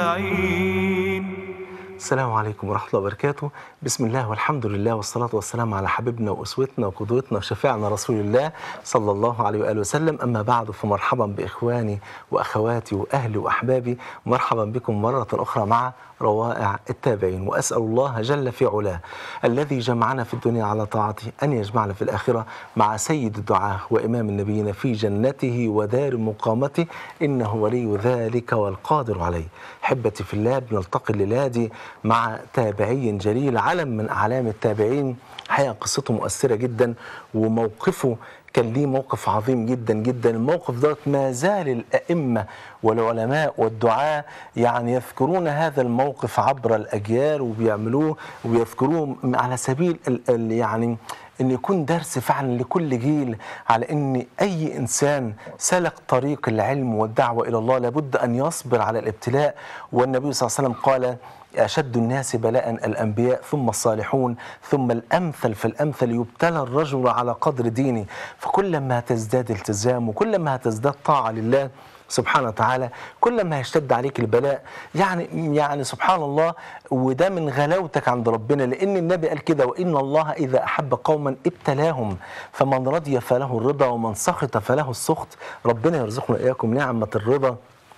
أجمعين السلام عليكم ورحمة الله وبركاته بسم الله والحمد لله والصلاة والسلام على حبيبنا وأسوتنا وقدوتنا وشفيعنا رسول الله صلى الله عليه وآله وسلم أما بعد فمرحبا بإخواني وأخواتي وأهلي وأحبابي مرحبا بكم مرة أخرى مع روائع التابعين وأسأل الله جل في علاه الذي جمعنا في الدنيا على طاعته أن يجمعنا في الآخرة مع سيد الدعاة وإمام النبيين في جنته ودار مقامته إنه ولي ذلك والقادر عليه حبتي في الله بنلتقي الليلة دي مع تابعي جليل علم من أعلام التابعين حقيقة قصته مؤثرة جدا وموقفه كان ليه موقف عظيم جدا جدا الموقف دوت ما زال الأئمة والعلماء والدعاة يعني يذكرون هذا الموقف عبر الأجيال وبيعملوه وبيذكروه على سبيل ال ال يعني ان يكون درس فعلا لكل جيل على ان اي انسان سلك طريق العلم والدعوه الى الله لابد ان يصبر على الابتلاء والنبي صلى الله عليه وسلم قال أشد الناس بلاء الأنبياء ثم الصالحون ثم الأمثل فالأمثل يبتلى الرجل على قدر دينه فكلما تزداد التزام وكلما تزداد طاعة لله سبحانه وتعالى كل ما يشتد عليك البلاء يعني يعني سبحان الله وده من غلاوتك عند ربنا لان النبي قال كده وان الله اذا احب قوما ابتلاهم فمن رضي فله الرضا ومن سخط فله السخط ربنا يرزقنا اياكم نعمه الرضا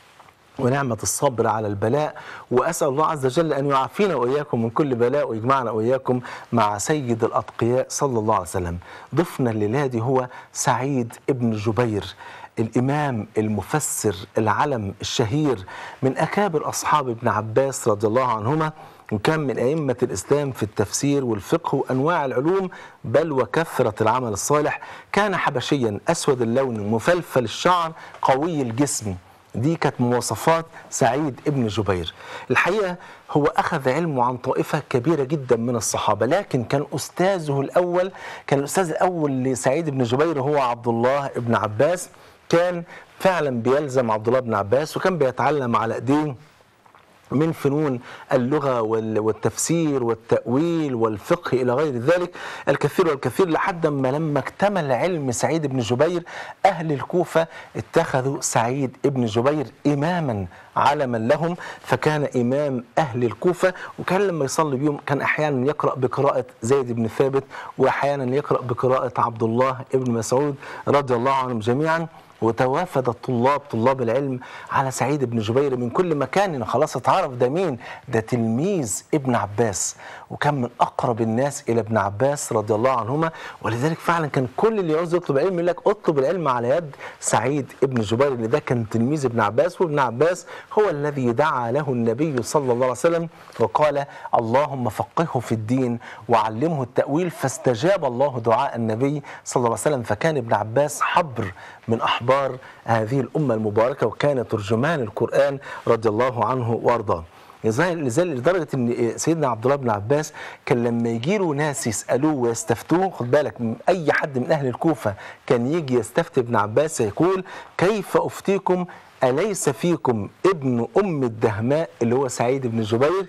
ونعمة الصبر على البلاء وأسأل الله عز وجل أن يعافينا وإياكم من كل بلاء ويجمعنا وإياكم مع سيد الأتقياء صلى الله عليه وسلم ضيفنا الليلة دي هو سعيد ابن جبير الإمام المفسر العلم الشهير من أكابر أصحاب ابن عباس رضي الله عنهما وكان من أئمة الإسلام في التفسير والفقه وأنواع العلوم بل وكثرة العمل الصالح كان حبشيا أسود اللون مفلفل الشعر قوي الجسم دي كانت مواصفات سعيد ابن جبير الحقيقة هو أخذ علمه عن طائفة كبيرة جدا من الصحابة لكن كان أستاذه الأول كان الأستاذ الأول لسعيد بن جبير هو عبد الله ابن عباس كان فعلا بيلزم عبد الله بن عباس وكان بيتعلم على ايديه من فنون اللغة والتفسير والتأويل والفقه إلى غير ذلك الكثير والكثير لحد ما لما اكتمل علم سعيد بن جبير أهل الكوفة اتخذوا سعيد بن جبير إماما علما لهم فكان إمام أهل الكوفة وكان لما يصلي بيهم كان أحيانا يقرأ بقراءة زيد بن ثابت وأحيانا يقرأ بقراءة عبد الله بن مسعود رضي الله عنهم جميعا وتوافد الطلاب طلاب العلم على سعيد بن جبير من كل مكان خلاص اتعرف ده مين ده تلميذ ابن عباس وكان من اقرب الناس الى ابن عباس رضي الله عنهما ولذلك فعلا كان كل اللي يعوز يطلب علم يقول لك اطلب العلم على يد سعيد ابن جبير اللي ده كان تلميذ ابن عباس وابن عباس هو الذي دعا له النبي صلى الله عليه وسلم وقال اللهم فقهه في الدين وعلمه التاويل فاستجاب الله دعاء النبي صلى الله عليه وسلم فكان ابن عباس حبر من احبار هذه الامه المباركه وكان ترجمان القران رضي الله عنه وارضاه لذلك لدرجه ان سيدنا عبد الله بن عباس كان لما يجي له ناس يسالوه ويستفتوه خد بالك اي حد من اهل الكوفه كان يجي يستفتي ابن عباس يقول كيف افتيكم اليس فيكم ابن ام الدهماء اللي هو سعيد بن جبير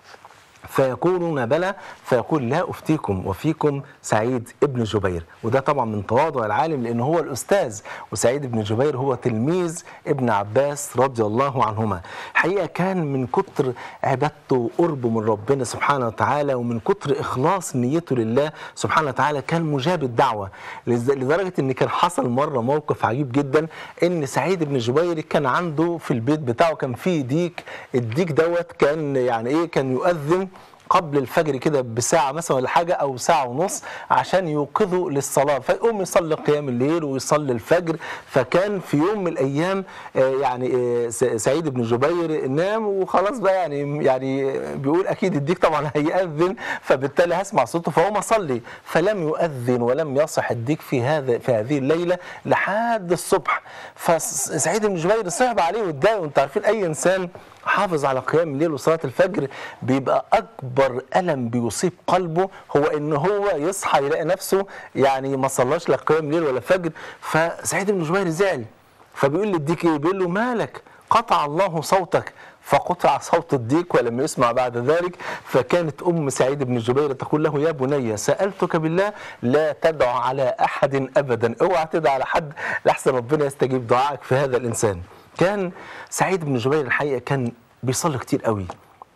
فيقولون بلى فيقول لا أفتيكم وفيكم سعيد ابن جبير وده طبعا من تواضع العالم لأنه هو الأستاذ وسعيد بن جبير هو تلميذ ابن عباس رضي الله عنهما حقيقة كان من كتر عبادته وقربه من ربنا سبحانه وتعالى ومن كتر إخلاص نيته لله سبحانه وتعالى كان مجاب الدعوة لدرجة أن كان حصل مرة موقف عجيب جدا أن سعيد بن جبير كان عنده في البيت بتاعه كان فيه ديك الديك دوت كان يعني إيه كان يؤذن قبل الفجر كده بساعة مثلا ولا حاجة أو ساعة ونص عشان يوقظوا للصلاة فيقوم يصلي قيام الليل ويصلي الفجر فكان في يوم من الأيام يعني سعيد بن جبير نام وخلاص بقى يعني يعني بيقول أكيد الديك طبعا هيأذن فبالتالي هسمع صوته فهو صلي فلم يؤذن ولم يصح الديك في هذا في هذه الليلة لحد الصبح فسعيد بن جبير صعب عليه واتضايق وانتوا عارفين أي إنسان حافظ على قيام الليل وصلاة الفجر بيبقى أكبر ألم بيصيب قلبه هو إن هو يصحى يلاقي نفسه يعني ما صلاش لا قيام ليل ولا فجر فسعيد بن جبير زعل فبيقول للديك إيه؟ بيقول له مالك قطع الله صوتك فقطع صوت الديك ولم يسمع بعد ذلك فكانت أم سعيد بن جبير تقول له يا بني سألتك بالله لا تدع على أحد أبدا اوعى تدع على حد لحسن ربنا يستجيب دعائك في هذا الإنسان كان سعيد بن جبير الحقيقة كان بيصلي كتير قوي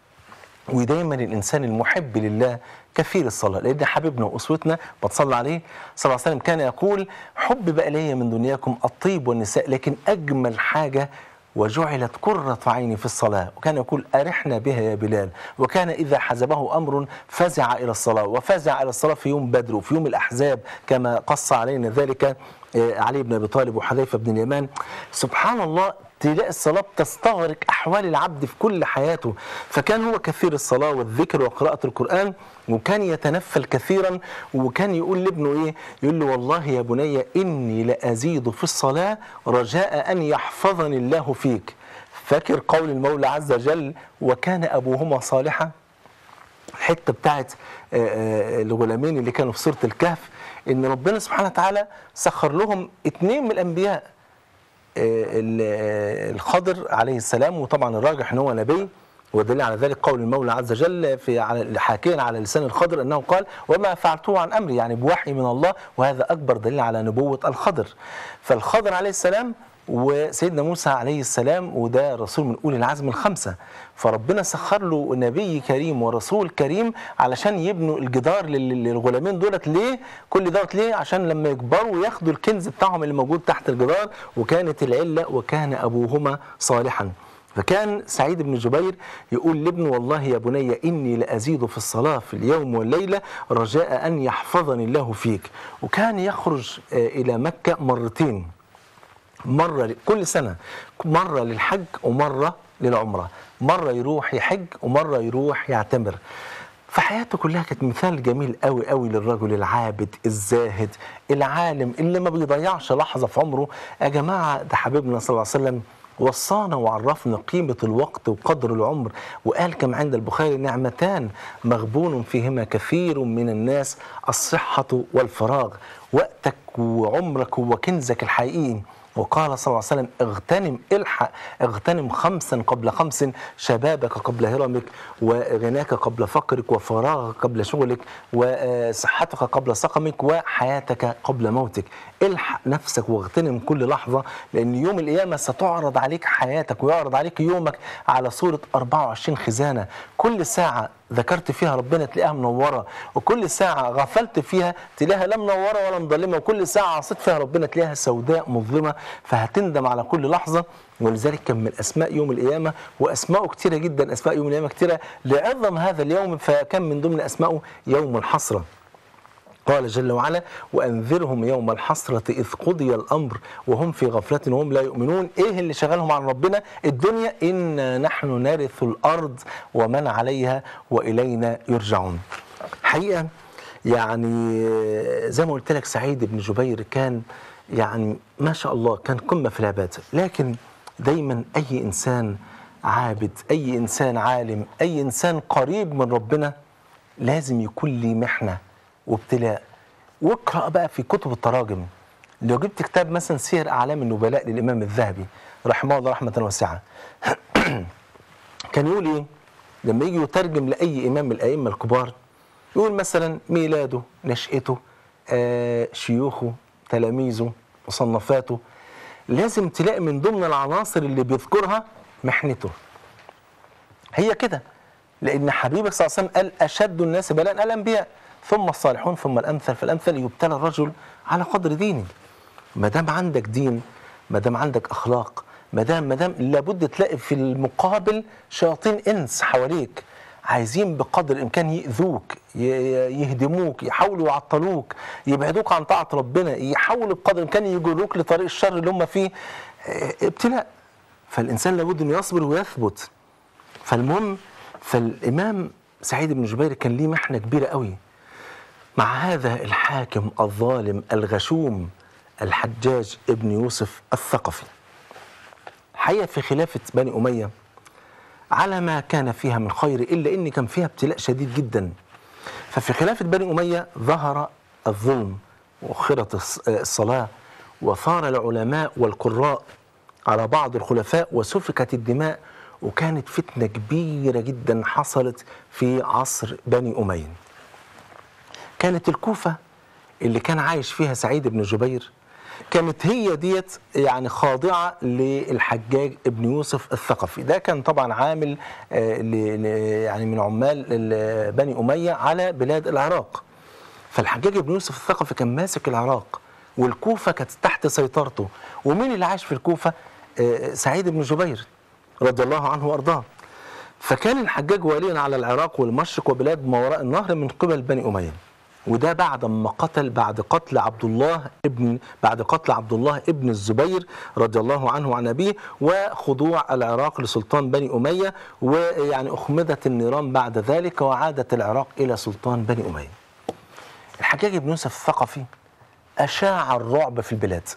ودايما الانسان المحب لله كثير الصلاه لان حبيبنا واسوتنا بتصلى عليه صلى الله عليه وسلم كان يقول حبب الي من دنياكم الطيب والنساء لكن اجمل حاجه وجعلت قرة عيني في الصلاة وكان يقول أرحنا بها يا بلال وكان إذا حزبه أمر فزع إلى الصلاة وفزع إلى الصلاة في يوم بدر وفي يوم الأحزاب كما قص علينا ذلك آه، علي بن أبي طالب وحذيفة بن اليمان سبحان الله تلاقي الصلاة بتستغرق أحوال العبد في كل حياته فكان هو كثير الصلاة والذكر وقراءة القرآن وكان يتنفل كثيرا وكان يقول لابنه إيه يقول له والله يا بني إني لأزيد في الصلاة رجاء أن يحفظني الله فيك فاكر قول المولى عز وجل وكان أبوهما صالحا الحته بتاعت آه، آه، الغلامين اللي كانوا في سوره الكهف ان ربنا سبحانه وتعالى سخر لهم اثنين من الانبياء آه، ال- آه، الخضر عليه السلام وطبعا الراجح ان هو نبي ودليل على ذلك قول المولى عز وجل في على حاكيا على لسان الخضر انه قال وما فعلته عن امري يعني بوحي من الله وهذا اكبر دليل على نبوه الخضر فالخضر عليه السلام وسيدنا موسى عليه السلام وده رسول من اولي العزم الخمسه فربنا سخر له نبي كريم ورسول كريم علشان يبنوا الجدار لل- للغلامين دولت ليه كل دوت ليه عشان لما يكبروا ياخدوا الكنز بتاعهم اللي موجود تحت الجدار وكانت العله وكان ابوهما صالحا فكان سعيد بن جبير يقول لابنه والله يا بني إني لأزيد في الصلاة في اليوم والليلة رجاء أن يحفظني الله فيك وكان يخرج آه، إلى مكة مرتين مرة ل- كل سنة مرة للحج ومرة للعمرة مرة يروح يحج ومرة يروح يعتمر فحياته كلها كانت مثال جميل قوي قوي للرجل العابد الزاهد العالم اللي ما بيضيعش لحظة في عمره يا جماعة ده حبيبنا صلى الله عليه وسلم وصانا وعرفنا قيمة الوقت وقدر العمر وقال كما عند البخاري نعمتان مغبون فيهما كثير من الناس الصحة والفراغ وقتك وعمرك وكنزك الحقيقي وقال صلى الله عليه وسلم اغتنم الحق اغتنم خمسا قبل خمس شبابك قبل هرمك وغناك قبل فقرك وفراغك قبل شغلك وصحتك قبل سقمك وحياتك قبل موتك الحق نفسك واغتنم كل لحظة لأن يوم القيامة ستعرض عليك حياتك ويعرض عليك يومك على صورة 24 خزانة كل ساعة ذكرت فيها ربنا تلاقيها منورة وكل ساعة غفلت فيها تلاقيها لا منورة ولا مظلمة وكل ساعة عصيت فيها ربنا تلاقيها سوداء مظلمة فهتندم على كل لحظة ولذلك كان من أسماء يوم القيامة وأسماءه كتيرة جدا أسماء يوم القيامة كتيرة لعظم هذا اليوم فكان من ضمن أسمائه يوم الحسرة قال جل وعلا وأنذرهم يوم الحسرة إذ قضي الأمر وهم في غفلة وهم لا يؤمنون إيه اللي شغلهم عن ربنا الدنيا إنا نحن نرث الأرض ومن عليها وإلينا يرجعون حقيقة يعني زي ما قلت لك سعيد بن جبير كان يعني ما شاء الله كان قمة في العبادة لكن دايما أي إنسان عابد أي إنسان عالم أي إنسان قريب من ربنا لازم يكون لي محنة وابتلاء واقرأ بقى في كتب التراجم لو جبت كتاب مثلا سير أعلام النبلاء للإمام الذهبي رحمه الله رحمة واسعة كان يقول إيه لما يجي يترجم لأي إمام من الأئمة الكبار يقول مثلا ميلاده نشأته آه شيوخه تلاميذه مصنفاته لازم تلاقي من ضمن العناصر اللي بيذكرها محنته هي كده لأن حبيبك صلى الله عليه وسلم قال أشد الناس بلاء الأنبياء ثم الصالحون ثم الأمثل فالأمثل يبتلى الرجل على قدر دينه ما دام عندك دين ما دام عندك أخلاق ما دام ما دام لابد تلاقي في المقابل شياطين إنس حواليك عايزين بقدر الامكان ياذوك ي- يهدموك يحاولوا يعطلوك يبعدوك عن طاعه ربنا يحاولوا بقدر الامكان يجروك لطريق الشر اللي هم فيه اه، ابتلاء فالانسان لابد انه يصبر ويثبت فالمهم فالامام سعيد بن جبير كان ليه محنه كبيره قوي مع هذا الحاكم الظالم الغشوم الحجاج ابن يوسف الثقفي حقيقه في خلافه بني اميه على ما كان فيها من خير الا ان كان فيها ابتلاء شديد جدا ففي خلافه بني اميه ظهر الظلم واخرت الص- الصلاه وثار العلماء والقراء على بعض الخلفاء وسفكت الدماء وكانت فتنه كبيره جدا حصلت في عصر بني اميه كانت الكوفة اللي كان عايش فيها سعيد بن جبير كانت هي ديت يعني خاضعة للحجاج ابن يوسف الثقفي ده كان طبعا عامل آه، ل- ل- يعني من عمال ال- بني أمية على بلاد العراق فالحجاج ابن يوسف الثقفي كان ماسك العراق والكوفة كانت تحت سيطرته ومين اللي عاش في الكوفة آه، سعيد بن جبير رضي الله عنه وأرضاه فكان الحجاج واليا على العراق والمشرق وبلاد ما وراء النهر من قبل بني أمية وده بعد ما قتل بعد قتل عبد الله ابن بعد قتل عبد الله ابن الزبير رضي الله عنه وعن ابيه وخضوع العراق لسلطان بني اميه ويعني اخمدت النيران بعد ذلك وعادت العراق الى سلطان بني اميه. الحجاج بن يوسف الثقفي اشاع الرعب في البلاد.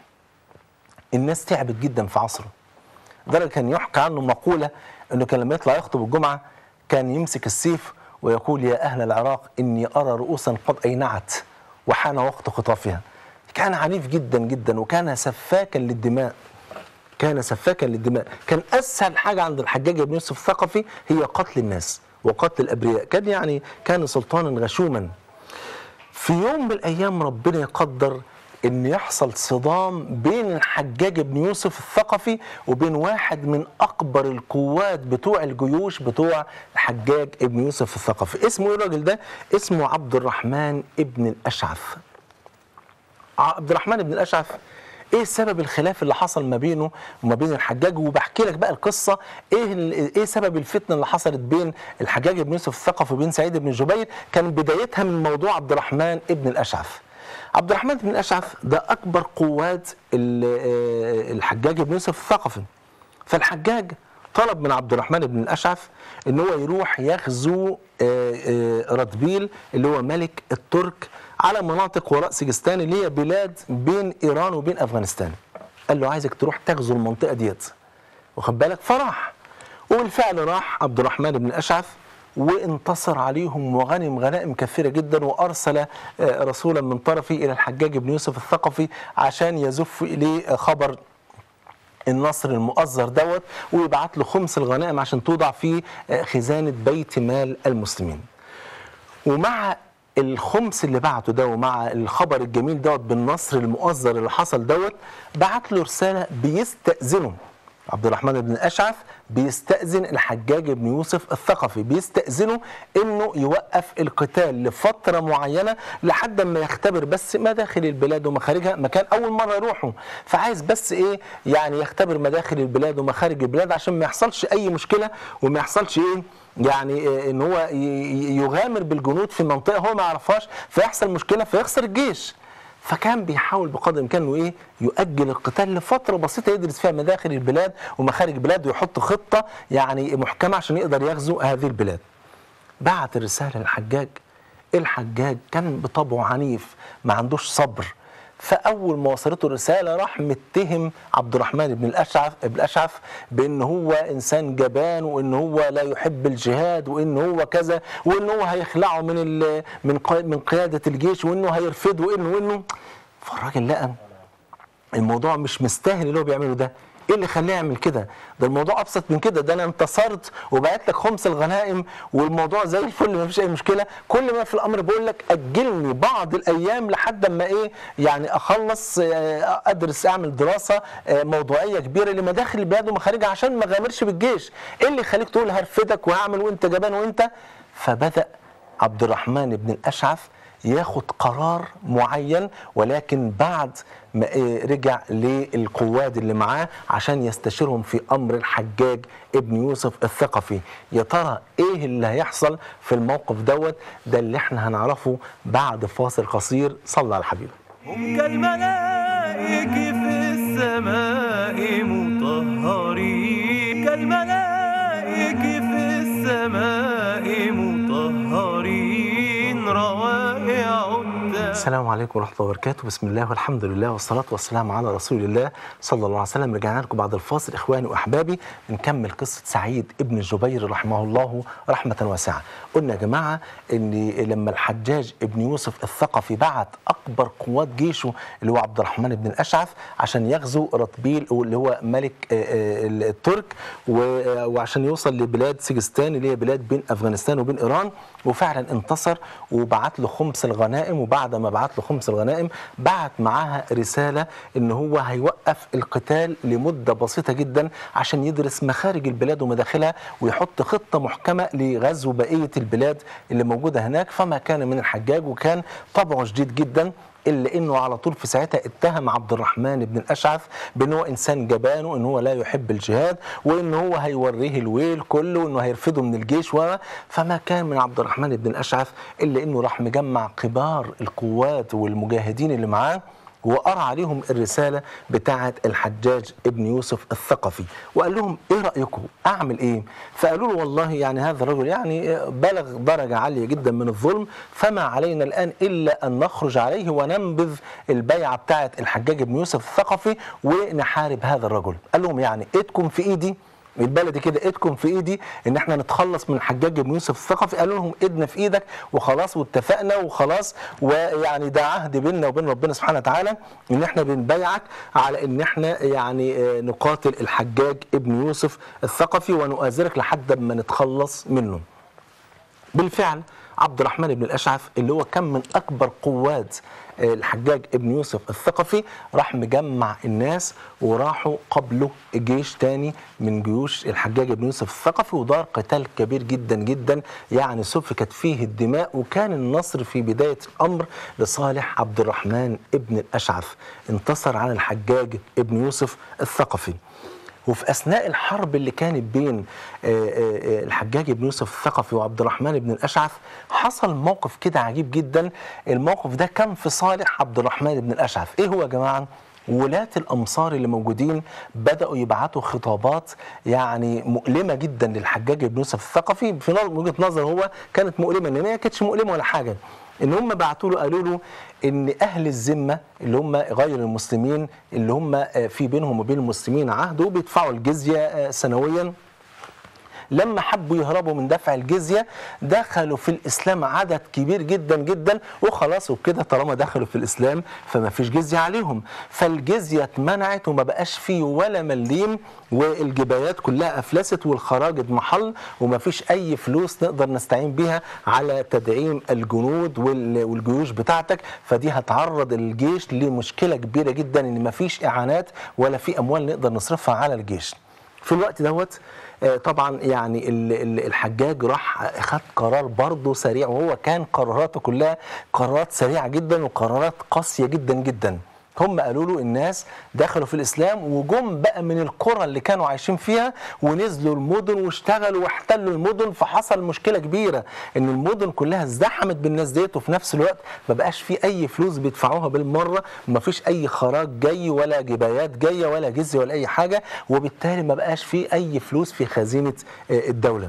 الناس تعبت جدا في عصره. لدرجه كان يحكى عنه مقوله انه كان لما يطلع يخطب الجمعه كان يمسك السيف ويقول يا اهل العراق اني ارى رؤوسا قد اينعت وحان وقت خطافها. كان عنيف جدا جدا وكان سفاكا للدماء. كان سفاكا للدماء، كان اسهل حاجه عند الحجاج بن يوسف الثقفي هي قتل الناس وقتل الابرياء، كان يعني كان سلطانا غشوما. في يوم من الايام ربنا يقدر ان يحصل صدام بين الحجاج بن يوسف الثقفي وبين واحد من اكبر القوات بتوع الجيوش بتوع الحجاج ابن يوسف الثقفي اسمه ايه الراجل ده اسمه عبد الرحمن ابن الاشعث عبد الرحمن بن الاشعث ايه سبب الخلاف اللي حصل ما بينه وما بين الحجاج وبحكي لك بقى القصه ايه ال- ايه سبب الفتنه اللي حصلت بين الحجاج بن يوسف الثقفي وبين سعيد بن جبير كان بدايتها من موضوع عبد الرحمن ابن الاشعث عبد الرحمن بن الاشعث ده اكبر قوات ال- آه، الحجاج بن يوسف الثقفي فالحجاج طلب من عبد الرحمن بن الاشعث ان هو يروح يغزو آه، آه، رتبيل اللي هو ملك الترك على مناطق وراء سجستان اللي هي بلاد بين ايران وبين افغانستان قال له عايزك تروح تغزو المنطقه ديت واخد بالك فراح وبالفعل راح عبد الرحمن بن الاشعث وانتصر عليهم وغنم غنائم كثيره جدا وارسل آه، رسولا من طرفه الى الحجاج بن يوسف الثقفي عشان يزف اليه خبر النصر المؤزر دوت ويبعت له خمس الغنائم عشان توضع في آه، خزانه بيت مال المسلمين. ومع الخمس اللي بعته ده ومع الخبر الجميل دوت بالنصر المؤزر اللي حصل دوت بعت له رساله بيستأذنه عبد الرحمن بن الاشعث بيستأذن الحجاج بن يوسف الثقفي بيستأذنه انه يوقف القتال لفتره معينه لحد ما يختبر بس مداخل البلاد ومخارجها مكان اول مره يروحه فعايز بس ايه يعني يختبر مداخل البلاد ومخارج البلاد عشان ما يحصلش اي مشكله وما يحصلش ايه يعني آه، ان هو ي- ي- يغامر بالجنود في منطقه هو ما يعرفهاش فيحصل مشكله فيخسر الجيش فكان بيحاول بقدر الامكان انه ايه يؤجل القتال لفتره بسيطه يدرس فيها مداخل البلاد ومخارج البلاد ويحط خطه يعني محكمه عشان يقدر يغزو هذه البلاد. بعت الرساله للحجاج الحجاج كان بطبعه عنيف ما عندوش صبر فاول ما وصلته الرساله راح متهم عبد الرحمن بن الاشعث بن الاشعث بان هو انسان جبان وان هو لا يحب الجهاد وان هو كذا وان هو هيخلعه من ال- من قا- من قياده الجيش وانه هيرفضه وانه وانه فالراجل لقى الموضوع مش مستاهل اللي هو بيعمله ده ايه اللي خلاه يعمل كده ده الموضوع ابسط من كده ده انا انتصرت وبعت لك خمس الغنائم والموضوع زي الفل ما فيش اي مشكله كل ما في الامر بقول لك اجلني بعض الايام لحد اما ايه يعني اخلص آه، ادرس اعمل دراسه آه، موضوعيه كبيره لمداخل البلاد ومخارجها عشان ما غامرش بالجيش ايه اللي يخليك تقول هرفدك وهعمل وانت جبان وانت فبدا عبد الرحمن بن الاشعث ياخد قرار معين ولكن بعد ما إيه رجع للقواد اللي معاه عشان يستشيرهم في امر الحجاج ابن يوسف الثقفي يا ترى ايه اللي هيحصل في الموقف دوت ده اللي احنا هنعرفه بعد فاصل قصير صلى على الحبيب هم كالملائك في السماء مطهرين كالملائك في السماء مطهرين روائع الدار السلام عليكم ورحمة الله وبركاته بسم الله والحمد لله والصلاة والسلام على رسول الله صلى الله عليه وسلم رجعنا لكم بعد الفاصل إخواني وأحبابي بنكمل قصة سعيد ابن الجبير رحمه الله رحمة واسعة قلنا يا جماعة إن لما الحجاج ابن يوسف الثقفي بعت أكبر قوات جيشه اللي هو عبد الرحمن بن الأشعث عشان يغزو رطبيل اللي هو ملك آه، آه، الترك و- وعشان يوصل لبلاد سجستان اللي هي بلاد بين أفغانستان وبين إيران وفعلا انتصر وبعت له خمس الغنائم وبعد ما ابعت له خمس الغنائم بعت معاها رساله ان هو هيوقف القتال لمده بسيطه جدا عشان يدرس مخارج البلاد ومداخلها ويحط خطه محكمه لغزو بقيه البلاد اللي موجوده هناك فما كان من الحجاج وكان طبعه شديد جدا الا انه على طول في ساعتها اتهم عبد الرحمن بن الاشعث بان هو انسان جبان وان هو لا يحب الجهاد وان هو هيوريه الويل كله وانه هيرفضه من الجيش و فما كان من عبد الرحمن بن الاشعث الا انه راح مجمع كبار القوات والمجاهدين اللي معاه وقرا عليهم الرساله بتاعه الحجاج ابن يوسف الثقفي وقال لهم ايه رايكم اعمل ايه فقالوا له والله يعني هذا الرجل يعني بلغ درجه عاليه جدا من الظلم فما علينا الان الا ان نخرج عليه وننبذ البيعه بتاعه الحجاج ابن يوسف الثقفي ونحارب هذا الرجل قال لهم يعني ايدكم في ايدي البلدي كده ايدكم في ايدي ان احنا نتخلص من الحجاج بن يوسف الثقفي قالوا لهم ايدنا في ايدك وخلاص واتفقنا وخلاص ويعني ده عهد بيننا وبين ربنا سبحانه وتعالى ان احنا بنبايعك على ان احنا يعني آه، نقاتل الحجاج ابن يوسف الثقفي ونؤازرك لحد ما نتخلص منه بالفعل عبد الرحمن بن الاشعث اللي هو كان من اكبر قوات آه، الحجاج ابن يوسف الثقفي راح مجمع الناس وراحوا قبله جيش تاني من جيوش الحجاج بن يوسف الثقفي ودار قتال كبير جدا جدا يعني سفكت فيه الدماء وكان النصر في بدايه الامر لصالح عبد الرحمن ابن الاشعث انتصر على الحجاج ابن يوسف الثقفي وفي اثناء الحرب اللي كانت بين آه، آه، آه، الحجاج بن يوسف الثقفي وعبد الرحمن بن الاشعث حصل موقف كده عجيب جدا الموقف ده كان في صالح عبد الرحمن بن الاشعث ايه هو يا جماعه ولاة الأمصار اللي موجودين بدأوا يبعتوا خطابات يعني مؤلمة جدا للحجاج بن يوسف الثقفي في نظر- وجهة نظر هو كانت مؤلمة إن هي كانتش مؤلمة ولا حاجة ان هم بعتوا له قالوا له ان اهل الذمه اللي هم غير المسلمين اللي هم آه، في بينهم وبين المسلمين عهد وبيدفعوا الجزيه آه، سنويا لما حبوا يهربوا من دفع الجزيه دخلوا في الاسلام عدد كبير جدا جدا وخلاص وبكده طالما دخلوا في الاسلام فما فيش جزيه عليهم فالجزيه اتمنعت وما بقاش فيه ولا مليم والجبايات كلها افلست والخراج اضمحل وما فيش اي فلوس نقدر نستعين بيها على تدعيم الجنود وال- والجيوش بتاعتك فدي هتعرض الجيش لمشكله كبيره جدا ان ما فيش اعانات ولا في اموال نقدر نصرفها على الجيش في الوقت دوت آه، طبعا يعني ال- ال- الحجاج راح خد قرار برضه سريع وهو كان قراراته كلها قرارات سريعه جدا وقرارات قاسيه جدا جدا هم قالوا له الناس دخلوا في الاسلام وجم بقى من القرى اللي كانوا عايشين فيها ونزلوا المدن واشتغلوا واحتلوا المدن فحصل مشكله كبيره ان المدن كلها ازدحمت بالناس ديت وفي نفس الوقت ما بقاش في اي فلوس بيدفعوها بالمره وما فيش اي خراج جاي ولا جبايات جايه ولا جزيه ولا اي حاجه وبالتالي ما بقاش في اي فلوس في خزينه آه، الدوله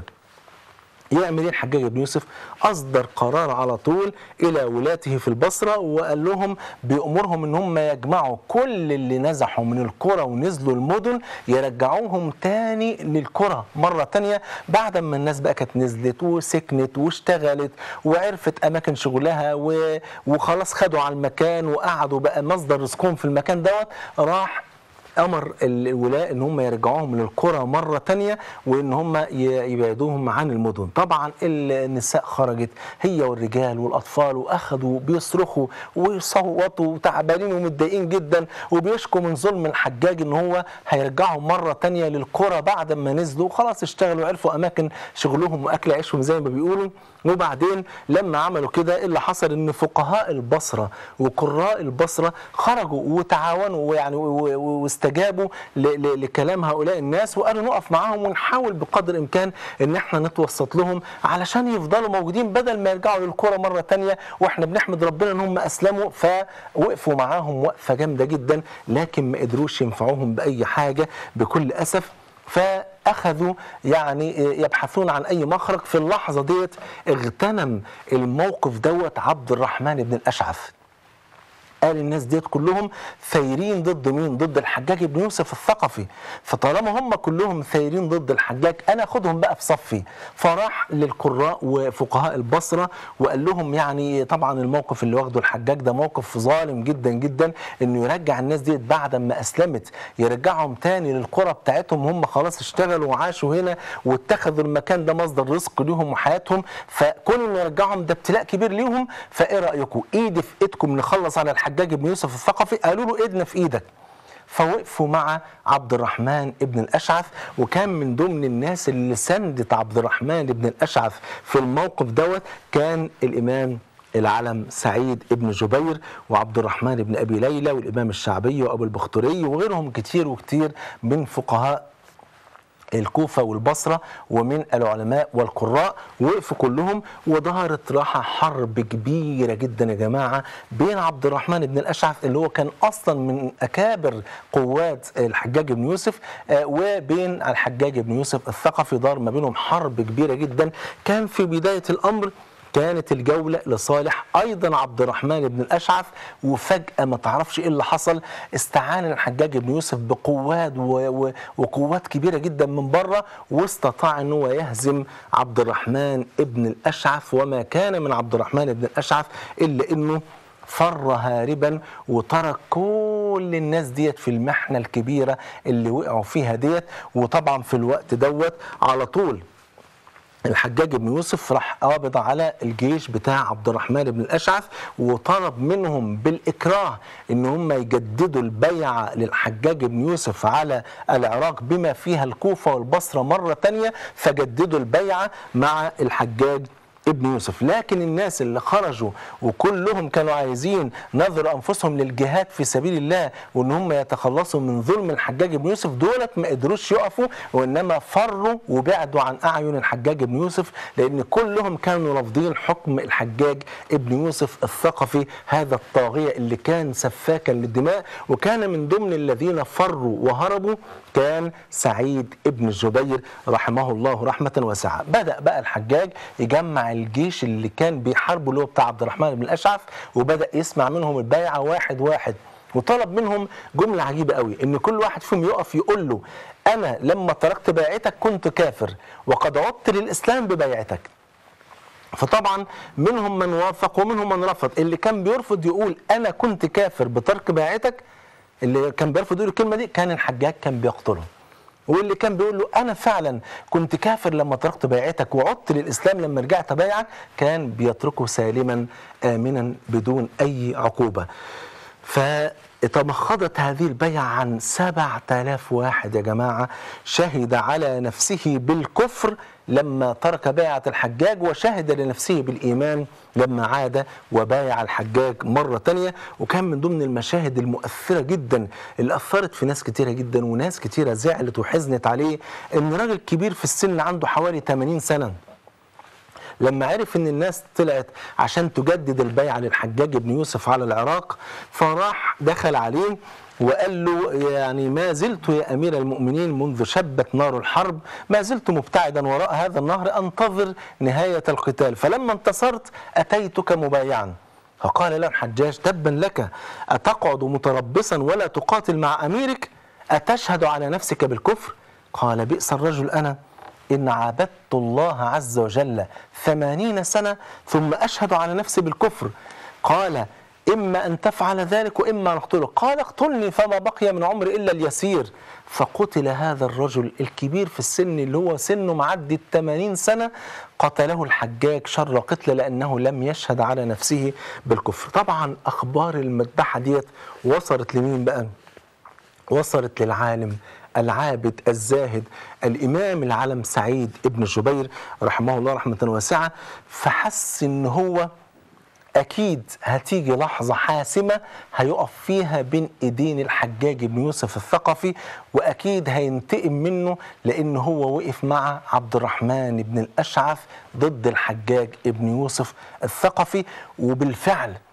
يعمل ايه الحجاج بن يوسف؟ اصدر قرار على طول الى ولاته في البصره وقال لهم بيامرهم ان هم يجمعوا كل اللي نزحوا من القرى ونزلوا المدن يرجعوهم تاني للقرى مره تانيه بعد ما الناس بقى كانت نزلت وسكنت واشتغلت وعرفت اماكن شغلها و... وخلاص خدوا على المكان وقعدوا بقى مصدر رزقهم في المكان دوت راح امر الولاء ان هم يرجعوهم للقرى مره تانية وان هم ي- يبعدوهم عن المدن طبعا النساء خرجت هي والرجال والاطفال واخذوا بيصرخوا ويصوتوا تعبانين ومتضايقين جدا وبيشكوا من ظلم الحجاج ان هو هيرجعهم مره تانية للقرى بعد ما نزلوا خلاص اشتغلوا عرفوا اماكن شغلهم واكل عيشهم زي ما بيقولوا وبعدين لما عملوا كده إيه اللي حصل ان فقهاء البصره وقراء البصره خرجوا وتعاونوا ويعني و- و- واستجابوا ل- ل- لكلام هؤلاء الناس وقالوا نقف معاهم ونحاول بقدر الامكان ان احنا نتوسط لهم علشان يفضلوا موجودين بدل ما يرجعوا للقرى مره تانية واحنا بنحمد ربنا ان هم اسلموا فوقفوا معاهم وقفه جامده جدا لكن ما قدروش ينفعوهم باي حاجه بكل اسف فاخذوا يعني يبحثون عن اي مخرج في اللحظه ديت اغتنم الموقف دوت عبد الرحمن بن الاشعث قال الناس ديت كلهم ثايرين ضد مين ضد الحجاج بن يوسف الثقفي فطالما هم كلهم ثايرين ضد الحجاج انا اخدهم بقى في صفي فراح للقراء وفقهاء البصره وقال لهم يعني طبعا الموقف اللي واخده الحجاج ده موقف ظالم جدا جدا انه يرجع الناس ديت بعد ما اسلمت يرجعهم تاني للقرى بتاعتهم هم خلاص اشتغلوا وعاشوا هنا واتخذوا المكان ده مصدر رزق ليهم وحياتهم فكون انه يرجعهم ده ابتلاء كبير ليهم فايه رايكم ايدي في ايدكم نخلص على الحجاج بن يوسف الثقفي قالوا له ايدنا في ايدك فوقفوا مع عبد الرحمن ابن الاشعث وكان من ضمن الناس اللي سندت عبد الرحمن ابن الاشعث في الموقف دوت كان الامام العلم سعيد ابن جبير وعبد الرحمن بن ابي ليلى والامام الشعبي وابو البختري وغيرهم كتير وكتير من فقهاء الكوفة والبصرة ومن العلماء والقراء وقفوا كلهم وظهرت راحة حرب كبيرة جدا يا جماعة بين عبد الرحمن بن الأشعث اللي هو كان أصلا من أكابر قوات الحجاج بن يوسف آه، وبين الحجاج بن يوسف الثقفي دار ما بينهم حرب كبيرة جدا كان في بداية الأمر كانت الجولة لصالح أيضا عبد الرحمن بن الأشعث وفجأة ما تعرفش إيه اللي حصل استعان الحجاج بن يوسف بقوات و... و... وقوات كبيرة جدا من بره واستطاع أن هو يهزم عبد الرحمن بن الأشعث وما كان من عبد الرحمن بن الأشعث إلا أنه فر هاربا وترك كل الناس ديت في المحنة الكبيرة اللي وقعوا فيها ديت وطبعا في الوقت دوت على طول الحجاج بن يوسف راح قابض على الجيش بتاع عبد الرحمن بن الاشعث وطلب منهم بالاكراه ان هم يجددوا البيعه للحجاج بن يوسف على العراق بما فيها الكوفه والبصره مره تانية فجددوا البيعه مع الحجاج ابن يوسف لكن الناس اللي خرجوا وكلهم كانوا عايزين نظر انفسهم للجهاد في سبيل الله وان هم يتخلصوا من ظلم الحجاج بن يوسف دولت ما قدروش يقفوا وانما فروا وبعدوا عن اعين الحجاج بن يوسف لان كلهم كانوا رافضين حكم الحجاج ابن يوسف الثقفي هذا الطاغيه اللي كان سفاكا للدماء وكان من ضمن الذين فروا وهربوا كان سعيد ابن الجبير رحمه الله رحمه واسعه بدا بقى الحجاج يجمع الجيش اللي كان بيحاربه اللي هو بتاع عبد الرحمن بن الاشعث وبدا يسمع منهم البيعه واحد واحد وطلب منهم جمله عجيبه قوي ان كل واحد فيهم يقف يقول له انا لما تركت بيعتك كنت كافر وقد عدت للاسلام ببيعتك فطبعا منهم من وافق ومنهم من رفض اللي كان بيرفض يقول انا كنت كافر بترك بيعتك اللي كان بيرفض يقول الكلمه دي كان الحجاج كان بيقتله واللي كان بيقول له انا فعلا كنت كافر لما تركت بيعتك وعدت للاسلام لما رجعت بيعك كان بيتركه سالما امنا بدون اي عقوبه فتمخضت هذه البيعة عن سبع تلاف واحد يا جماعة شهد على نفسه بالكفر لما ترك بيعة الحجاج وشهد لنفسه بالإيمان لما عاد وبايع الحجاج مرة تانية وكان من ضمن المشاهد المؤثرة جدا اللي أثرت في ناس كتيرة جدا وناس كتيرة زعلت وحزنت عليه إن راجل كبير في السن عنده حوالي 80 سنة لما عرف ان الناس طلعت عشان تجدد البيعه للحجاج بن يوسف على العراق فراح دخل عليه وقال له يعني ما زلت يا امير المؤمنين منذ شبت نار الحرب ما زلت مبتعدا وراء هذا النهر انتظر نهايه القتال فلما انتصرت اتيتك مبايعا فقال له الحجاج تبا لك اتقعد متربصا ولا تقاتل مع اميرك اتشهد على نفسك بالكفر قال بئس الرجل انا إن عبدت الله عز وجل ثمانين سنة ثم أشهد على نفسي بالكفر قال إما أن تفعل ذلك وإما أن أقتلك قال اقتلني فما بقي من عمري إلا اليسير فقتل هذا الرجل الكبير في السن اللي هو سنه معدي الثمانين سنة قتله الحجاج شر قتل لأنه لم يشهد على نفسه بالكفر طبعا أخبار المذبحة ديت وصلت لمين بقى وصلت للعالم العابد الزاهد الإمام العلم سعيد ابن جبير رحمه الله رحمة واسعة فحس إن هو أكيد هتيجي لحظة حاسمة هيقف فيها بين إيدين الحجاج بن يوسف الثقفي وأكيد هينتقم منه لأن هو وقف مع عبد الرحمن بن الأشعث ضد الحجاج بن يوسف الثقفي وبالفعل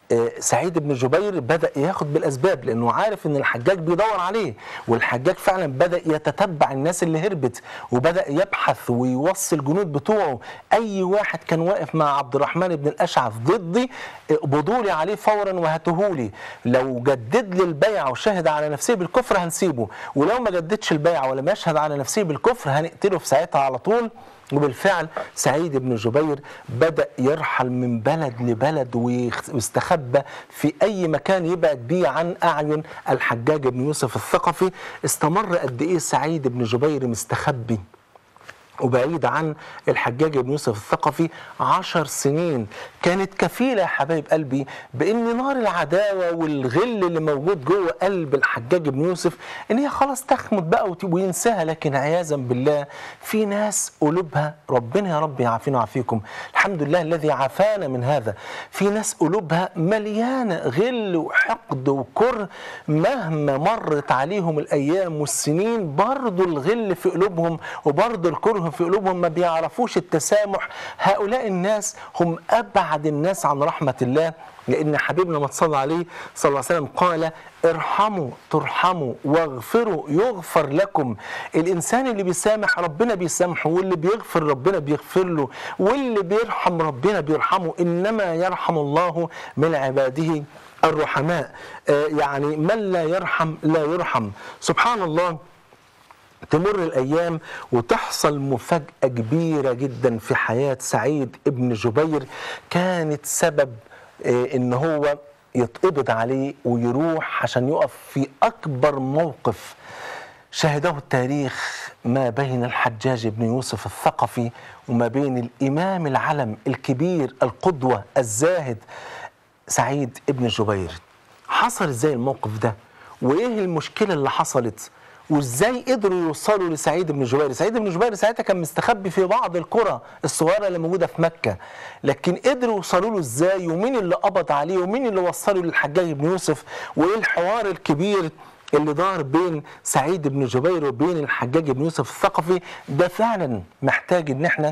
آه، سعيد بن جبير بدأ ياخد بالأسباب لأنه عارف أن الحجاج بيدور عليه والحجاج فعلا بدأ يتتبع الناس اللي هربت وبدأ يبحث ويوصي الجنود بتوعه أي واحد كان واقف مع عبد الرحمن بن الأشعث ضدي اقبضوا لي عليه فورا وهاتهولي لو جدد لي البيعة وشهد على نفسه بالكفر هنسيبه ولو ما جددش البيعة ولم يشهد على نفسه بالكفر هنقتله في ساعتها على طول وبالفعل سعيد بن جبير بدأ يرحل من بلد لبلد ويخ- ويستخبى في أي مكان يبعد بيه عن أعين الحجاج بن يوسف الثقفي استمر قد إيه سعيد بن جبير مستخبي وبعيد عن الحجاج بن يوسف الثقفي عشر سنين كانت كفيلة يا حبايب قلبي بأن نار العداوة والغل اللي موجود جوه قلب الحجاج بن يوسف إن هي خلاص تخمد بقى وت- وينساها لكن عياذا بالله في ناس قلوبها ربنا يا رب يعافينا ويعافيكم الحمد لله الذي عافانا من هذا في ناس قلوبها مليانة غل وحقد وكره مهما مرت عليهم الأيام والسنين برضو الغل في قلوبهم وبرضو الكره في قلوبهم ما بيعرفوش التسامح هؤلاء الناس هم أبعد الناس عن رحمة الله لأن حبيبنا ما صلى عليه صلى الله عليه وسلم قال ارحموا ترحموا واغفروا يغفر لكم الإنسان اللي بيسامح ربنا بيسامحه واللي بيغفر ربنا بيغفر له واللي بيرحم ربنا بيرحمه إنما يرحم الله من عباده الرحماء آه، يعني من لا يرحم لا يرحم سبحان الله تمر الأيام وتحصل مفاجأة كبيرة جدا في حياة سعيد ابن جبير كانت سبب آه، إن هو يتقبض عليه ويروح عشان يقف في أكبر موقف شهده التاريخ ما بين الحجاج بن يوسف الثقفي وما بين الإمام العلم الكبير القدوة الزاهد سعيد ابن جبير حصل ازاي الموقف ده وايه المشكله اللي حصلت وازاي قدروا يوصلوا لسعيد بن جبير سعيد بن جبير ساعتها كان مستخبي في بعض القرى الصغيره اللي موجوده في مكه لكن قدروا يوصلوا له ازاي ومين اللي قبض عليه ومين اللي وصله للحجاج بن يوسف وايه الحوار الكبير اللي دار بين سعيد بن جبير وبين الحجاج بن يوسف الثقفي ده فعلا محتاج ان احنا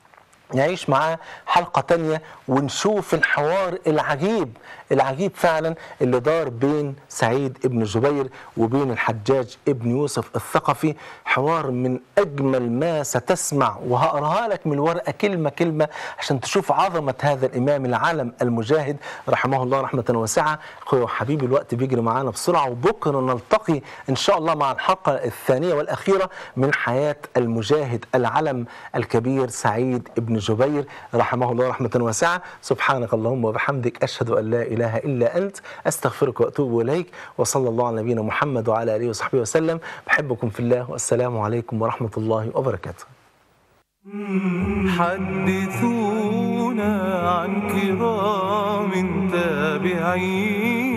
نعيش معاه حلقة تانية ونشوف الحوار العجيب العجيب فعلا اللي دار بين سعيد ابن جبير وبين الحجاج ابن يوسف الثقفي حوار من أجمل ما ستسمع وهقراها لك من الورقة كلمة كلمة عشان تشوف عظمة هذا الإمام العالم المجاهد رحمه الله رحمة واسعة أخويا وحبيبي الوقت بيجري معانا بسرعة وبكرة نلتقي إن شاء الله مع الحلقة الثانية والأخيرة من حياة المجاهد العلم الكبير سعيد ابن جبير رحمه الله رحمة واسعة سبحانك اللهم وبحمدك أشهد أن لا إله إلا أنت أستغفرك وأتوب إليك وصلى الله على نبينا محمد وعلى آله وصحبه وسلم بحبكم في الله والسلام عليكم ورحمة الله وبركاته حدثونا عن كرام تابعين